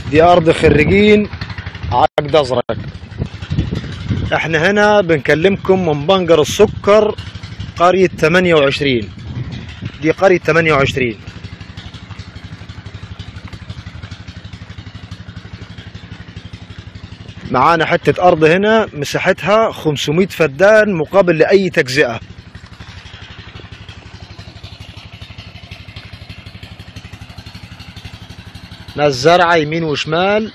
دي أرض خريجين عقد أزرق احنا هنا بنكلمكم من بنجر السكر قرية 28 دي قرية 28 معانا حتة أرض هنا مساحتها 500 فدان مقابل لأي تجزئة ناس زرعة يمين وشمال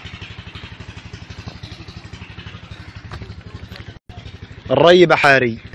الري بحاري